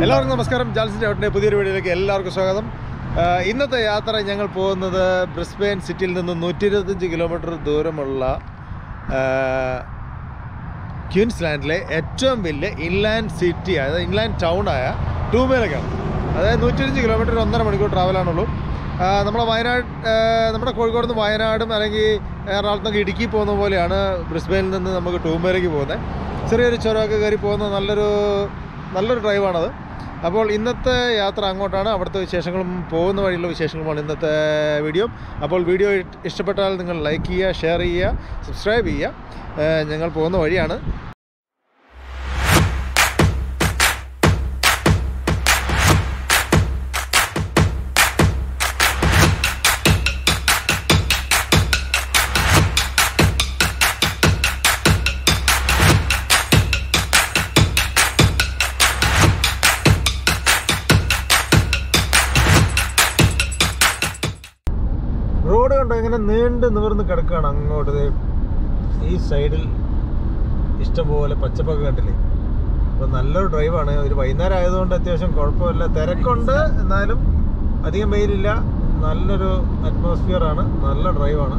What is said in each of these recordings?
എല്ലാവർക്കും നമസ്കാരം ജാൽസിൻ്റെ ഔട്ടിൻ്റെ പുതിയൊരു വീഡിയോയിലേക്ക് എല്ലാവർക്കും സ്വാഗതം ആ, ഇന്നത്തെ യാത്ര ഞങ്ങൾ പോകുന്നത് ബ്രിസ്ബെയിൻ സിറ്റിയിൽ നിന്ന് നൂറ്റി ഇരുപത്തഞ്ച് കിലോമീറ്റർ ദൂരമുള്ള ആ, ക്യൂൻസ്ലാൻഡിലെ ഏറ്റവും വലിയ ഇൻലാൻഡ് സിറ്റി അതായത് ഇൻലാൻഡ് ടൗണായ ടൂമേലക്കാണ് അതായത് നൂറ്റി ഇരുപത്തഞ്ച് കിലോമീറ്റർ ഒന്നര മണിക്കൂർ ട്രാവലാണുള്ളൂ ആ, നമ്മളെ വയനാട് ആ, നമ്മുടെ കോഴിക്കോട് നിന്ന് വയനാടും അല്ലെങ്കിൽ എറണാകുളത്ത് നിന്ന് ഇടുക്കി പോകുന്ന പോലെയാണ് ബ്രിസ്ബെയിനിൽ നിന്ന് നമുക്ക് ടൂമേലേക്ക് പോകുന്നത് ചെറിയൊരു ചുരമൊക്കെ കയറി പോകുന്ന നല്ലൊരു നല്ലൊരു ഡ്രൈവാണത് അപ്പോൾ ഇന്നത്തെ യാത്ര അങ്ങോട്ടാണ് അവിടുത്തെ വിശേഷങ്ങളും പോകുന്ന വഴിയുള്ള വിശേഷങ്ങളുമാണ് ഇന്നത്തെ വീഡിയോ അപ്പോൾ വീഡിയോ ഇഷ്ടപ്പെട്ടാൽ നിങ്ങൾ ലൈക്ക് ചെയ്യുക ഷെയർ ചെയ്യുക സബ്സ്ക്രൈബ് ചെയ്യുക ഏഹ് ഞങ്ങൾ പോകുന്ന വഴിയാണ് റോഡ് കണ്ടോ ഇങ്ങനെ നീണ്ട് നിവർന്ന് കിടക്കുകയാണ് അങ്ങോട്ട് ദേ ഈ സൈഡിൽ ഇഷ്ടംപോലെ പച്ചപ്പൊക്കെ കണ്ടില്ലേ അപ്പോൾ നല്ലൊരു ഡ്രൈവാണ് ഒരു വൈകുന്നേരം ആയതുകൊണ്ട് അത്യാവശ്യം കുഴപ്പമില്ല തിരക്കുണ്ട് എന്നാലും അധികം വെയിലില്ല നല്ലൊരു അറ്റ്മോസ്ഫിയർ ആണ് നല്ല ഡ്രൈവാണ്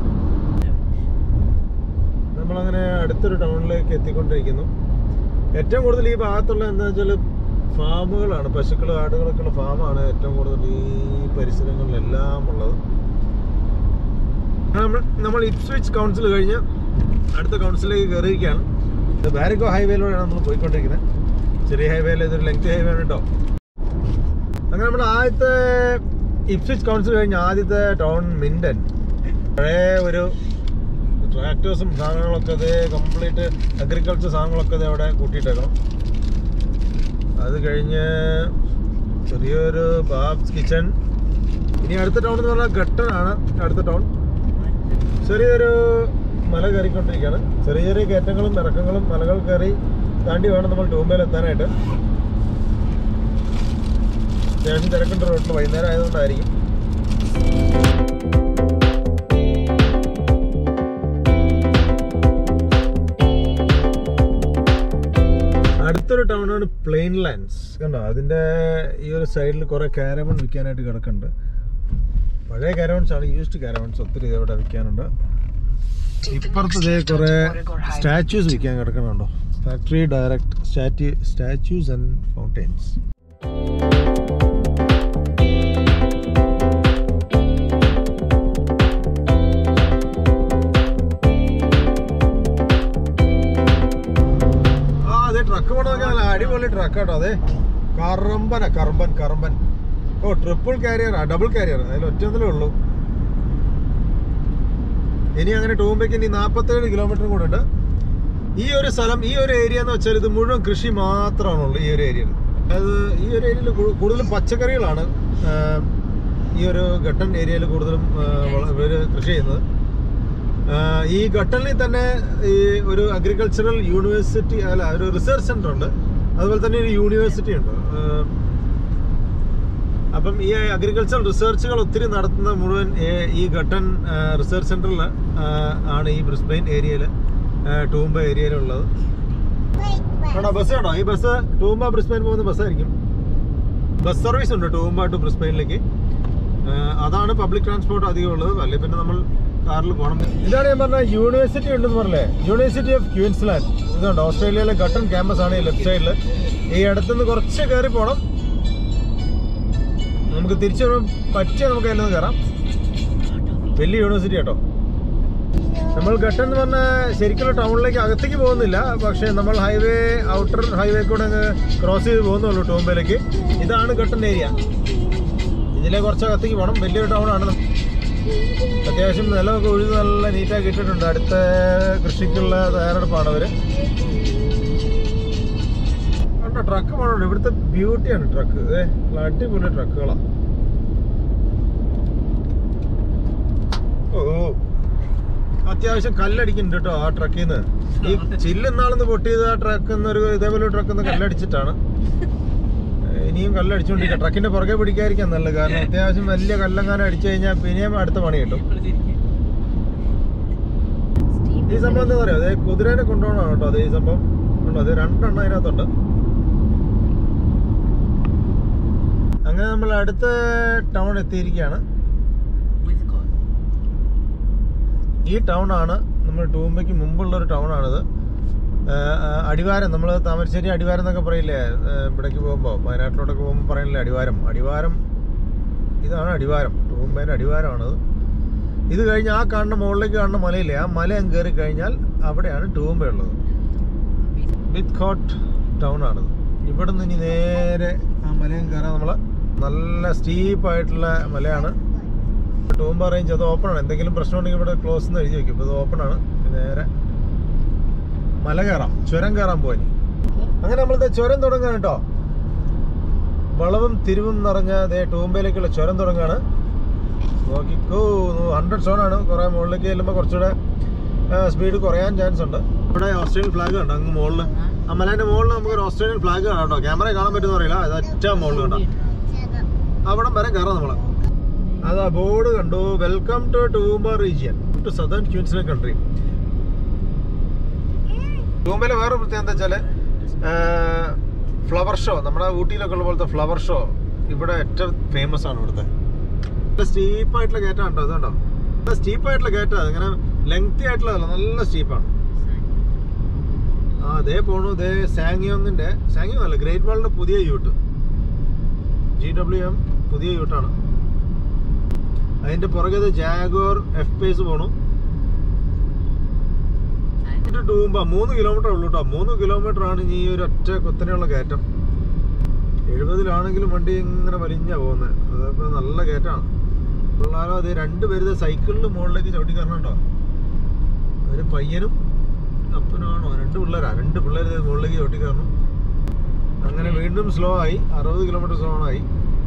നമ്മളങ്ങനെ അടുത്തൊരു ടൗണിലേക്ക് എത്തിക്കൊണ്ടിരിക്കുന്നു ഏറ്റവും കൂടുതൽ ഈ ഭാഗത്തുള്ള എന്താ വെച്ചാൽ ഫാമുകളാണ് പശുക്കൾ ആടുകളൊക്കെയുള്ള ഫാമാണ് ഏറ്റവും കൂടുതൽ ഈ പരിസരങ്ങളിലെല്ലാം ഉള്ളത് നമ്മൾ നമ്മൾ ഇപ്സ്വിച്ച് കൗൺസിൽ കഴിഞ്ഞ് അടുത്ത കൗൺസിലേക്ക് കയറിയിരിക്കുകയാണ് ഇത് ബാരിക്കോ ഹൈവേയിലൂടെയാണ് നമ്മൾ പോയിക്കൊണ്ടിരിക്കുന്നത് ചെറിയ ഹൈവേയിൽ ഇതൊരു ലെങ്ത് ഹൈവേ ആണ് കേട്ടോ അങ്ങനെ നമ്മൾ ആദ്യത്തെ ഇപ്സ്വിച്ച് കൗൺസിൽ കഴിഞ്ഞ് ആദ്യത്തെ ടൗൺ മിൻഡൻ പഴയ ഒരു ട്രാക്ടേഴ്സും സാധനങ്ങളൊക്കെ അത് കംപ്ലീറ്റ് അഗ്രികൾച്ചർ സാധനങ്ങളൊക്കെ ഇത് അവിടെ കൂട്ടിയിട്ടേക്കണം അത് കഴിഞ്ഞ് ചെറിയൊരു ബാബ്സ് കിച്ചൺ ഇനി അടുത്ത ടൗൺ എന്ന് പറഞ്ഞാൽ ഘട്ടനാണ് അടുത്ത ടൗൺ ചെറിയൊരു മല കയറിക്കൊണ്ടിരിക്കുകയാണ് ചെറിയ ചെറിയ കയറ്റങ്ങളും ഇറക്കങ്ങളും മലകൾ കയറി താണ്ടി വേണം നമ്മൾ ടൂമ്പയിൽ എത്താനായിട്ട് അത്യാവശ്യം തിരക്കുണ്ട് റോഡിൽ വൈകുന്നേരം ആയതുകൊണ്ടായിരിക്കും അടുത്തൊരു ടൗണാണ് പ്ലെയിൻ ലാൻഡ്സ് കണ്ടോ അതിൻ്റെ ഈ ഒരു സൈഡിൽ കുറേ കാരവൺ വിൽക്കാനായിട്ട് കിടക്കുന്നുണ്ട് പഴയ കാരവൺസ് ആണ് യൂസ്ഡ് കാരവൺസ് ഒത്തിരി ഇവിടെ വിൽക്കാനുണ്ട് ഇപ്പുറത്ത് ഇതേ കുറേ സ്റ്റാച്യൂസ് വിൽക്കാൻ കിടക്കുന്നുണ്ടോ factory direct statue statues and fountains ആ അതെ ട്രക്ക് പോണതൊക്കെ നല്ല അടിപൊളി ട്രക്ക് കേട്ടോ അതെ കറമ്പന കറമ്പൻ കറമ്പൻ ഓ ട്രിപ്പിൾ കാരിയറാ ഡബിൾ കാരിയർ അതിൽ ഒറ്റൊന്നിലേ ഉള്ളൂ ഇനി അങ്ങനെ ടൂമ്പയ്ക്ക് ഇനി നാൽപ്പത്തേഴ് കിലോമീറ്റർ കൂടെ ഉണ്ട് ഈ ഒരു സ്ഥലം ഈ ഒരു ഏരിയ എന്ന് വെച്ചാൽ ഇത് മുഴുവൻ കൃഷി മാത്രമാണുള്ളൂ ഈ ഒരു ഏരിയയിൽ അതായത് ഈ ഒരു ഏരിയയിൽ കൂടുതലും പച്ചക്കറികളാണ് ആ, ഈ ഒരു ഘട്ടൻ ഏരിയയിൽ കൂടുതലും ആ, വള- ഇവര് കൃഷി ചെയ്യുന്നത് ആ, ഈ ഘട്ടനിൽ തന്നെ ഈ ഒരു അഗ്രികൾച്ചറൽ യൂണിവേഴ്സിറ്റി അല്ല ഒരു റിസർച്ച് സെന്റർ ഉണ്ട് അതുപോലെ തന്നെ ഒരു യൂണിവേഴ്സിറ്റി ഉണ്ട് ആ, അപ്പം ഈ അഗ്രികൾച്ചർ റിസർച്ചുകൾ ഒത്തിരി നടത്തുന്ന മുഴുവൻ ഏ- ഈ ഘട്ടൻ റിസർച്ച് സെന്ററിൽ ആണ് ഈ ബ്രിസ്ബെയിൻ ഏരിയയിൽ ടൂംബ ഏരിയയിലുള്ളത് ആണോ ബസ് ആണോ ഈ ബസ് ടൂംബ ബ്രിസ്ബെയിൻ പോകുന്ന ബസ്സായിരിക്കും ബസ് സർവീസ് ഉണ്ട് ടൂംബ ടു ബ്രിസ്ബെയിനിലേക്ക് ആ, അതാണ് പബ്ലിക് ട്രാൻസ്പോർട്ട് അധികം ഉള്ളത് അല്ലെ പിന്നെ നമ്മൾ കാറിൽ പോകണം ഇതാണ് ഞാൻ പറഞ്ഞ യൂണിവേഴ്സിറ്റി ഉണ്ടെന്ന് പറഞ്ഞേ യൂണിവേഴ്സിറ്റി ഓഫ് ക്യൂൻസ്ലാൻഡ് ഇതുണ്ട് ഓസ്ട്രേലിയയിലെ ഘട്ടൻ ക്യാമ്പസ് ആണ് ഈ ലെഫ്റ്റ് സൈഡിൽ ഈ ഇടത്തുനിന്ന് കുറച്ച് കയറി പോകണം നമുക്ക് തിരിച്ചു വരുമ്പോൾ പറ്റിയ നമുക്ക് അതിലൊന്ന് കയറാം വലിയ യൂണിവേഴ്സിറ്റി കേട്ടോ നമ്മൾ ഘട്ടം എന്ന് പറഞ്ഞ ശരിക്കുള്ള ടൗണിലേക്ക് അകത്തേക്ക് പോകുന്നില്ല പക്ഷേ നമ്മൾ ഹൈവേ ഔട്ടർ ഹൈവേ കൂടെ അങ്ങ് ക്രോസ് ചെയ്ത് പോകുന്നുള്ളൂ ടോംബയിലേക്ക് ഇതാണ് ഘട്ടൻ ഏരിയ ഇതിലെ കുറച്ച് അകത്തേക്ക് പോകണം വലിയൊരു ടൗൺ ആണ് അത്യാവശ്യം നിലമൊക്കെ ഉഴുത് നല്ല നീറ്റാക്കി ഇട്ടിട്ടുണ്ട് അടുത്ത കൃഷിക്കുള്ള തയ്യാറെടുപ്പാണ് അവര് കണ്ടോ ട്രക്ക് പോകണുണ്ട് ഇവിടുത്തെ ബ്യൂട്ടിയാണ് ട്രക്ക് ഏ നല്ല അടിപൊളി ട്രക്കുകളാണ് ഓ അത്യാവശ്യം കല്ലടിക്കുന്നുണ്ട് കേട്ടോ ആ ട്രക്കിൽ നിന്ന് ഈ ചില്ലെന്നാളെന്ന് പൊട്ടിയത് ആ ട്രക്ക് എന്നൊരു ഇതേപോലെ ട്രക്കിൽ നിന്ന് കല്ലടിച്ചിട്ടാണ് ഏ, ഇനിയും കല്ലടിച്ചുകൊണ്ടിരിക്കുക ട്രക്കിന്റെ പുറകെ പിടിക്കാതിരിക്കാൻ നല്ലത് കാരണം അത്യാവശ്യം വലിയ കല്ലെങ്ങാനും അടിച്ചു കഴിഞ്ഞാൽ പിന്നെയും അടുത്ത പണി കിട്ടും ഈ സംഭവം എന്താ പറയാ അതെ കുതിരേനെ കൊണ്ടുപോകണം കേട്ടോ അതേ ഈ സംഭവം ഉണ്ടോ അത് രണ്ടെണ്ണം അതിനകത്തുണ്ട് അങ്ങനെ നമ്മൾ അടുത്ത ടൗൺ എത്തിയിരിക്കുകയാണ് with God. ഈ ടൗൺ ആണ് നമ്മൾ ടൂമ്പയ്ക്ക് മുമ്പുള്ള ഒരു ടൗൺ ആണിത് ഏഹ്, ഏഹ്, അടിവാരം നമ്മൾ താമരശ്ശേരി അടിവാരം എന്നൊക്കെ പറയില്ലേ ഏഹ്, ഇവിടേക്ക് പോകുമ്പോൾ വയനാട്ടിലോട്ടൊക്കെ പോകുമ്പോൾ പറയണില്ലേ അടിവാരം അടിവാരം ഇതാണ് അടിവാരം ടൂമ്പേൻ്റെ അടിവാരമാണിത് ഇത് കഴിഞ്ഞ് ആ കാണുന്ന മുകളിലേക്ക് കാണുന്ന മലയില്ലേ ആ മല അങ്ങ് കയറി കഴിഞ്ഞാൽ അവിടെയാണ് ടൂമ്പ ഉള്ളത് വിത്ത് കോട്ട് ടൗൺ ആണിത് ഇവിടെ നിന്ന് ഇനി നേരെ ആ മലയും കയറാൻ നമ്മൾ നല്ല സ്റ്റീപ്പായിട്ടുള്ള മലയാണ് ടൂമ്പ റേഞ്ച് അത് ഓപ്പൺ ആണ് എന്തെങ്കിലും പ്രശ്നം ഉണ്ടെങ്കിൽ ഇവിടെ ക്ലോസ് എന്ന് എഴുതി വെക്കും ഇപ്പോൾ ഇത് ഓപ്പൺ ആണ് നേരെ മല കയറാം ചുരം കയറാൻ പോയി അങ്ങനെ നമ്മളിത് ചുരം തുടങ്ങാണ് കേട്ടോ വളവും തിരിവും നിറഞ്ഞ ദേ ടൂമ്പയിലേക്കുള്ള ചുരം തുടങ്ങാണ് നോക്കിക്കോ ഹൺഡ്രഡ് സോണാണ് കുറേ മുകളിലേക്ക് ചെല്ലുമ്പോൾ കുറച്ചുകൂടെ സ്പീഡ് കുറയാൻ ചാൻസ് ഉണ്ട് ഇവിടെ ഓസ്ട്രേലിയൻ ഫ്ലാഗ് ഉണ്ട് അങ്ങ് മുകളിൽ ആ മലേൻ്റെ മുകളിൽ നമുക്ക് ഒരു ഓസ്ട്രേലിയൻ ഫ്ലാഗ് കാണാം കേട്ടോ ക്യാമറ കാണാൻ പറ്റുമെന്ന് അറിയില്ല അത് ഒറ്റ മുകളിൽ കണ്ടോ അവിടം വരെ കയറാം നമ്മള് അതാ ബോർഡ് കണ്ടു welcome to Toowoomba region to southern ക്യൂൻസിലെ കൺട്രി ടൂംബയിലെ വേറെ പ്രത്യേകത എന്താ വെച്ചാല് ഫ്ലവർ ഷോ നമ്മുടെ ഊട്ടിയിലൊക്കെ ഉള്ള പോലത്തെ ഫ്ലവർ ഷോ ഇവിടെ ഏറ്റവും ഫേമസ് ആണ് ഇവിടുത്തെ സ്റ്റീപ്പ് ആയിട്ടുള്ള കയറ്റം ഉണ്ടോ അതുകൊണ്ടോ സ്റ്റീപ്പ് ആയിട്ടുള്ള കയറ്റം ഇങ്ങനെ ലെങ്തി ആയിട്ടുള്ളതല്ല നല്ല സ്റ്റീപ്പാണ് ആ അതേ പോണു ഇതേ സാങ്യോങ്ങിന്റെ സാങ്യോങ് അല്ല ഗ്രേറ്റ് വാളിന്റെ പുതിയ യൂട്ട് ജി ഡബ്ല്യു എം പുതിയ യൂട്ടാണ് അതിന്റെ പുറകെ ജാഗോർ എഫ് പേസ് പോണു And ടൂമ്പ മൂന്ന് കിലോമീറ്റർ ഉള്ളൂ കേട്ടോ മൂന്ന് കിലോമീറ്റർ ആണ് ഈ ഒരു ഒറ്റ കുത്തനെയുള്ള കയറ്റം എഴുപതിലാണെങ്കിലും വണ്ടി ഇങ്ങനെ വലിഞ്ഞാ പോകുന്നത് അതപ്പോ നല്ല കയറ്റാണ് പിള്ളേരോ അത് രണ്ടുപേര് സൈക്കിളിൽ മുകളിലേക്ക് ചവിട്ടി കയറണുണ്ടോ ഒരു പയ്യനും അപ്പനാണോ രണ്ട് പിള്ളേരാ രണ്ട് പിള്ളേർ മുകളിലേക്ക് ചവിട്ടി കയറണം അങ്ങനെ വീണ്ടും സ്ലോ ആയി അറുപത് കിലോമീറ്റർ സ്ലോ ആയി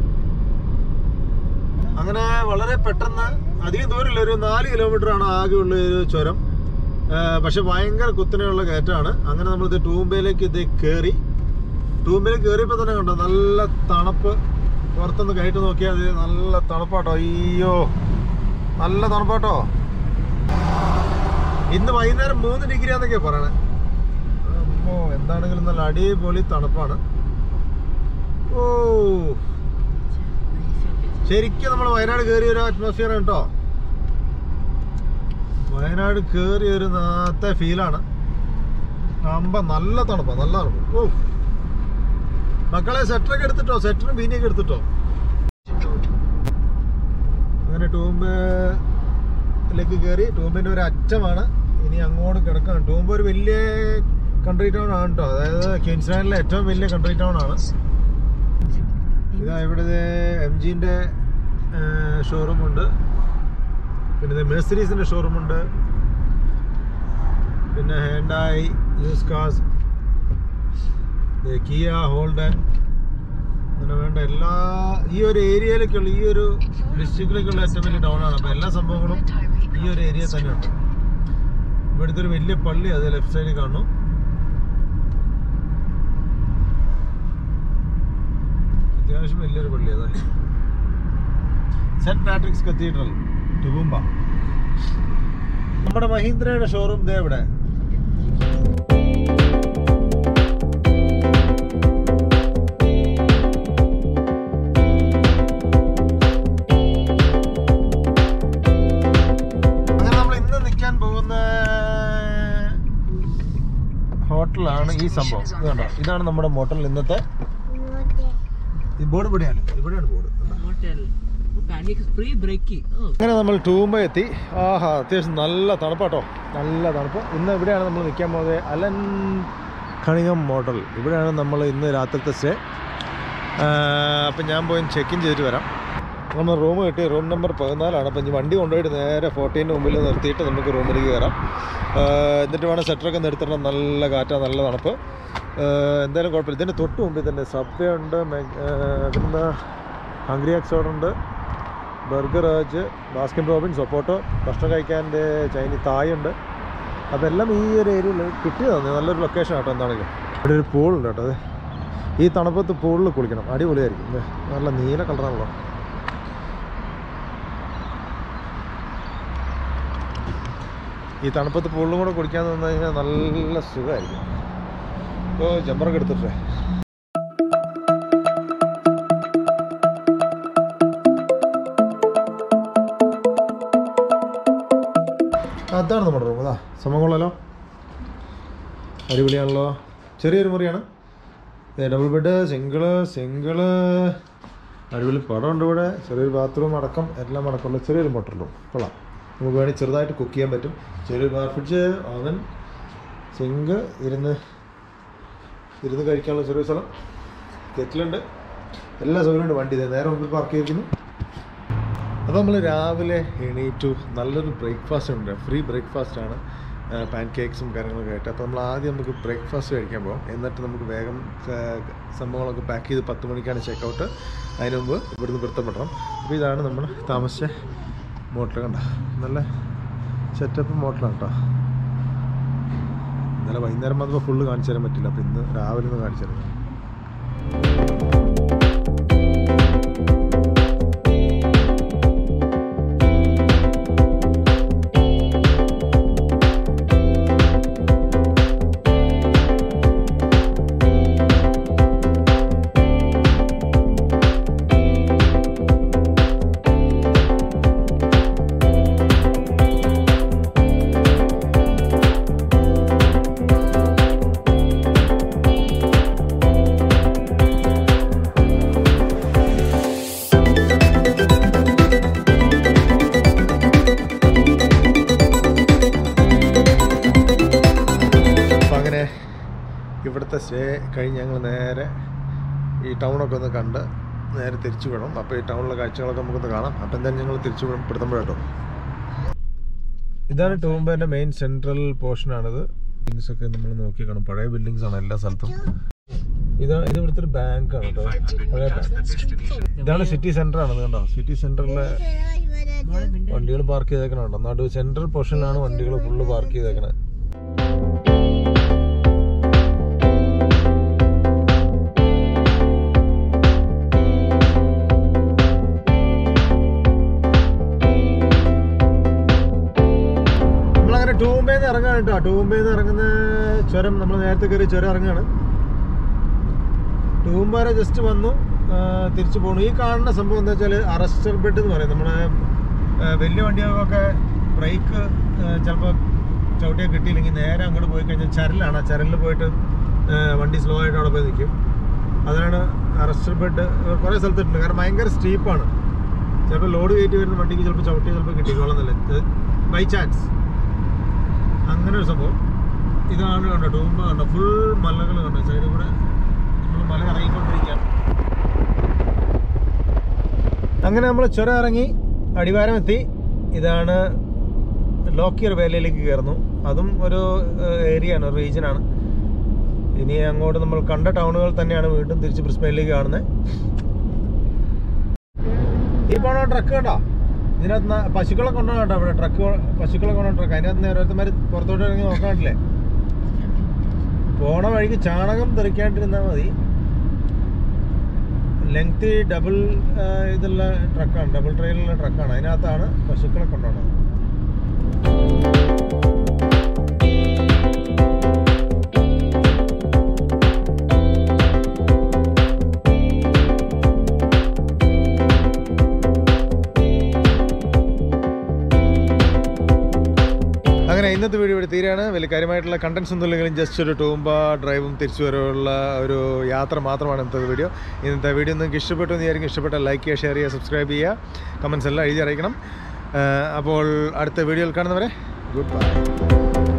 അങ്ങനെ വളരെ പെട്ടെന്ന് അധികം ദൂരമില്ല ഒരു നാല് കിലോമീറ്റർ ആണ് ആകെയുള്ള ഒരു ചുരം ആ, പക്ഷെ ഭയങ്കര കുത്തനെയുള്ള കയറ്റമാണ് അങ്ങനെ നമ്മളിത് ടൂമ്പയിലേക്ക് ഇത് കയറി ടൂമ്പയിൽ കയറിയപ്പോൾ തന്നെ കണ്ടോ നല്ല തണുപ്പ് പുറത്തുനിന്ന് കയറ്റി നോക്കിയാൽ അത് നല്ല തണുപ്പാട്ടോ അയ്യോ നല്ല തണുപ്പാട്ടോ ഇന്ന് വൈകുന്നേരം മൂന്ന് ഡിഗ്രി ആണെന്നൊക്കെയാ പറയണേ അമ്മോ എന്താണെങ്കിലും നല്ല അടിപൊളി തണുപ്പാണ് ഓ ശരിക്കും നമ്മൾ വയനാട് കയറിയ ഒരു അറ്റ്മോസ്ഫിയർ കേട്ടോ വയനാട് കയറിയ ഒരു നാത്തെ ഫീലാണ് അമ്പ നല്ല തണുപ്പാ നല്ല തണുപ്പ് ഓ മക്കളെ സെറ്ററൊക്കെ എടുത്തിട്ടോ സെറ്ററും ബീനിയൊക്കെ എടുത്തിട്ടോ അങ്ങനെ ടൂമ്പിലേക്ക് കയറി ടൂമ്പിന്റെ ഒരു അറ്റമാണ് ഇനി അങ്ങോട്ട് കിടക്കാണ് ടൂമ്പ് ഒരു വലിയ കൺട്രി ടൗൺ ആണ് കേട്ടോ അതായത് ക്വീൻസ്ലാൻഡിലെ ഏറ്റവും വലിയ കൺട്രി ടൗൺ ആണ് ഇതാ ഇവിടെ എം ജിന്റെ ഷോറൂം ഉണ്ട് പിന്നെ മേഴ്സറീസിന്റെ ഷോറൂം ഉണ്ട് പിന്നെ ഹേണ്ടായി യൂസ് കാസ് കിയ ഹോൾഡൻ അങ്ങനെ വേണ്ട എല്ലാ ഈ ഒരു ഏരിയയിലേക്കുള്ള ഈ ഒരു ഡിസ്ട്രിക്റ്റിലേക്കുള്ള ഏറ്റവും വലിയ ടൗൺ ആണ് അപ്പോൾ എല്ലാ സംഭവങ്ങളും ഈ ഒരു ഏരിയ തന്നെയുണ്ട് ഇവിടുത്തെ ഒരു വലിയ പള്ളി അത് ലെഫ്റ്റ് സൈഡിൽ കാണുന്നു അത്യാവശ്യം വലിയൊരു പള്ളി അതെ സെന്റ് പാട്രിക്സ് കത്തീഡ്രൽ ടുബുംബ നമ്മുടെ മഹീന്ദ്രയുടെ ഷോറൂം ദേ ഇവിടെ അങ്ങനെ നമ്മൾ ഇന്ന് നിൽക്കാൻ പോകുന്ന ഹോട്ടലാണ് ഈ സംഭവം ഇത് കണ്ടോ ഇതാണ് നമ്മുടെ ഹോട്ടൽ ഇന്നത്തെ ഈ ബോർഡ് ഇവിടെയാണ് ഇവിടെയാണ് board hotel. Oh, panic is pre breaky. Oh, അങ്ങനെ നമ്മൾ ടൂമ്പ എത്തി ആഹാ അത്യാവശ്യം നല്ല തണുപ്പാട്ടോ നല്ല തണുപ്പ് ഇന്ന് ഇവിടെയാണ് നമ്മൾ നിൽക്കാൻ പോകുന്നത് അലൻ കണികം മോഡൽ ഇവിടെയാണ് നമ്മൾ ഇന്ന് രാത്രിത്തെ സ്റ്റേ അപ്പം ഞാൻ പോയി ചെക്ക് ഇൻ ചെയ്തിട്ട് വരാം നമ്മൾ റൂം കിട്ടി റൂം നമ്പർ പതിനാലാണ് അപ്പം ഇനി വണ്ടി കൊണ്ടുപോയിട്ട് നേരെ ഫോർട്ടീൻ്റെ മുമ്പിൽ നിർത്തിയിട്ട് നമുക്ക് റൂമിലേക്ക് കയറാം ആ, എന്നിട്ട് വേണം സെറ്ററൊക്കെ നിർത്തിടണം നല്ല കാറ്റാ നല്ല തണുപ്പ് ആ, എന്തായാലും കുഴപ്പമില്ല ഇതിൻ്റെ തൊട്ട് മുമ്പിൽ തന്നെ സബ്വേ ഉണ്ട് മെ- ആ, പിന്നെന്താ ഹംഗ്രി എക്സോഡ് ഉണ്ട് ബർഗർ രാജ് ബാസ്കിൻ റോബിൻ സൊപ്പോട്ടോ ഭക്ഷണം കഴിക്കാൻ്റെ ചൈനീസ് തായ് ഉണ്ട് അതെല്ലാം ഈ ഒരു ഏരിയയിൽ കിട്ടിയതാണ് നല്ലൊരു ലൊക്കേഷൻ ആട്ടോ എന്താണെങ്കിലും ഇവിടെ ഒരു പൂളുണ്ട് കേട്ടോ അത് ഈ തണുപ്പത്ത് പൂളിൽ കുളിക്കണം അടിപൊളിയായിരിക്കും ദേ, നല്ല നീല കളറാണല്ലോ ഈ തണുപ്പത്ത് പൂളിലും കൂടെ കുടിക്കാൻ നിന്ന് കഴിഞ്ഞാൽ നല്ല സുഖമായിരിക്കും ഇപ്പോൾ ജമ്പറൊക്കെ എടുത്തിട്ടേ അതാണ് നമ്മുടെ റൂം അതാ സമകൊള്ളല്ലോ അടിപൊളിയാണല്ലോ ചെറിയൊരു മുറിയാണ് ഡബിൾ ബെഡ് സിംഗിള് സിംഗിള് അടിപൊളി പടമുണ്ട് ഇവിടെ ചെറിയൊരു ബാത്റൂം അടക്കം എല്ലാം അടക്കമുള്ള ചെറിയൊരു മോട്ടർ റൂം കൊള്ളാം നമുക്ക് വേണമെങ്കിൽ ചെറുതായിട്ട് കുക്ക് ചെയ്യാൻ പറ്റും ചെറിയൊരു ബാർ ഫ്രിഡ്ജ് അവൻ സിങ്ക് ഇരുന്ന് ഇരുന്ന് കഴിക്കാനുള്ള ചെറിയ സ്ഥലം കെറ്റിലുണ്ട് എല്ലാ സൗകര്യമുണ്ട് വണ്ടി ഇതേ നേരെ മുമ്പിൽ പാർക്ക് ചെയ്തിരിക്കുന്നു അപ്പോൾ നമ്മൾ രാവിലെ എണീറ്റു നല്ലൊരു ബ്രേക്ക്ഫാസ്റ്റ് ഉണ്ട് ഫ്രീ ബ്രേക്ക്ഫാസ്റ്റ് ആണ് പാൻ കേക്ക്സും കാര്യങ്ങളൊക്കെ ആയിട്ട് അപ്പോൾ നമ്മൾ ആദ്യം നമുക്ക് ബ്രേക്ക്ഫാസ്റ്റ് കഴിക്കാൻ പോകാം എന്നിട്ട് നമുക്ക് വേഗം ആ, സംഭവങ്ങളൊക്കെ പാക്ക് ചെയ്ത് പത്ത് മണിക്കാണ് ചെക്ക് ഔട്ട് അതിന് മുമ്പ് ഇവിടുന്ന് വൃത്തപ്പെടണം അപ്പോൾ ഇതാണ് നമ്മൾ താമസിച്ച മോട്ടർ കണ്ട നല്ല സെറ്റപ്പ് മോട്ടറാണ് കേട്ടോ ഇന്നലെ വൈകുന്നേരം വന്നപ്പോൾ ഫുള്ള് കാണിച്ചു തരാൻ പറ്റില്ല അപ്പോൾ ഇന്ന് രാവിലെ ഒന്ന് കാണിച്ചു തരാം അപ്പോൾ അങ്ങനെ ഇവിടുത്തെ സ്റ്റേ കഴിഞ്ഞ് ഞങ്ങൾ നേരെ ഈ ടൗണൊക്കെ ഒന്ന് കണ്ട് നേരെ തിരിച്ചു വിടണം അപ്പോൾ ഈ ടൗണിലെ കാഴ്ചകളൊക്കെ നമുക്കൊന്ന് കാണാം അപ്പോൾ എന്തായാലും ഞങ്ങൾ തിരിച്ചു വിടും പെടുത്തുമ്പോഴാട്ടോ ഇതാണ് ടൂംബേൻ്റെ മെയിൻ സെൻട്രൽ പോർഷനാണിത് ബിൽഡിങ്സ് ഒക്കെ നമ്മൾ നോക്കി കാണും പഴയ ബിൽഡിങ്സ് ആണ് എല്ലാ സ്ഥലത്തും ഇതാ ഇത് ഇവിടുത്തെ ഒരു ബാങ്ക് ആണ് കേട്ടോ പഴയ bank. ഇതാണ് സിറ്റി സെന്റർ ആണ് കണ്ടോ സിറ്റി സെന്ററിലെ വണ്ടികൾ പാർക്ക് ചെയ്തേക്കണുണ്ടോ നടു സെൻട്രൽ പോർഷനിലാണ് വണ്ടികൾ ഫുള്ള് പാർക്ക് ചെയ്തേക്കണത് നമ്മളങ്ങനെ ടൂമ്പേന്ന് ഇറങ്ങാണ് കേട്ടോ ടൂമ്പേന്ന് ഇറങ്ങുന്ന ചുരം നമ്മൾ നേരത്തെ കയറി ചുരം ഇറങ്ങാണ് ടൂമ്പ വരെ ജസ്റ്റ് വന്നു ആ, തിരിച്ചു പോണു ഈ കാണുന്ന സംഭവം എന്താ വെച്ചാൽ അറസ്റ്റർ ബെഡ് എന്ന് പറയും നമ്മുടെ ആ, വലിയ വണ്ടികൾക്കൊക്കെ ബ്രേക്ക് ചിലപ്പോൾ ചവിട്ടിയാൽ കിട്ടിയില്ലെങ്കിൽ നേരെ അങ്ങോട്ട് പോയി കഴിഞ്ഞാൽ ചരലാണ് ആ ചരലിൽ പോയിട്ട് ആ, വണ്ടി സ്ലോ ആയിട്ട് അവിടെ പോയി നിൽക്കും അതാണ് അറസ്റ്റർ ബെഡ് കുറേ സ്ഥലത്തിട്ടുണ്ട് കാരണം ഭയങ്കര സ്റ്റീപ്പാണ് ചിലപ്പോൾ ലോഡ് കയറ്റി വരുന്ന വണ്ടിക്ക് ചിലപ്പോൾ ചവിട്ടി ചിലപ്പോൾ കിട്ടിക്കോളന്നില്ല ബൈ ചാൻസ് അങ്ങനെ ഒരു സംഭവം ഇതാണ് കണ്ടോ ടൂമ്പ കണ്ടോ ഫുൾ മലകൾ കണ്ടോ സൈഡിൽ കൂടെ നമ്മൾ മല ഇറങ്ങിക്കൊണ്ടിരിക്കുകയാണ് അങ്ങനെ നമ്മൾ ചുരം ഇറങ്ങി അടിവാരം എത്തി ഇതാണ് ലോക്കിയർ വേലയിലേക്ക് കയറുന്നു അതും ഒരു ഏരിയ ആണ് ഒരു റീജിയനാണ് ഇനി അങ്ങോട്ട് നമ്മൾ കണ്ട ടൗണുകൾ തന്നെയാണ് വീണ്ടും തിരിച്ച് ബ്രിസ്ബെയിനിലേക്ക് കാണുന്നത് ഈ പോണ ട്രക്ക് കണ്ടോ ഇതിനകത്ത് ന- പശുക്കളെ കൊണ്ടുപോകാം കേട്ടോ ഇവിടെ ട്രക്ക് പശുക്കളെ കൊണ്ടുപോകുന്ന ട്രക്ക് അതിനകത്ത് ഓരോരുത്തന്മാർ പുറത്തോട്ട് ഇറങ്ങി നോക്കാണ്ടില്ലേ പോണ വഴിക്ക് ചാണകം തെറിക്കാണ്ടിരുന്നാൽ മതി ലെങ്തി ഡബിൾ ഇതുള്ള ട്രക്കാണ് ഡബിൾ ട്രെയിലുള്ള ട്രക്കാണ് അതിനകത്താണ് പശുക്കളെ കൊണ്ടുപോകുന്നത് അങ്ങനെ ഇന്നത്തെ വീഡിയോ ഇവിടെ തീരെയാണ് വലിയ കാര്യമായിട്ടുള്ള കണ്ടൻസ് ഒന്നും ഇല്ലെങ്കിലും ജസ്റ്റ് ഒരു ടൂമ്പ ഡ്രൈവും തിരിച്ചു വരവുള്ള ഒരു യാത്ര മാത്രമാണ് ഇന്നത്തെ വീഡിയോ ഇന്നത്തെ വീഡിയോ നിങ്ങൾക്ക് ഇഷ്ടപ്പെട്ടു എന്ന് വിചാരിക്കും ഇഷ്ടപ്പെട്ട ലൈക്ക് ചെയ്യുക ഷെയർ ചെയ്യുക സബ്സ്ക്രൈബ് ചെയ്യുക കമൻസ് എല്ലാം എഴുതി അറിയിക്കണം ആ, അപ്പോൾ അടുത്ത വീഡിയോയിൽ കാണുന്നവരെ ഗുഡ് ബൈ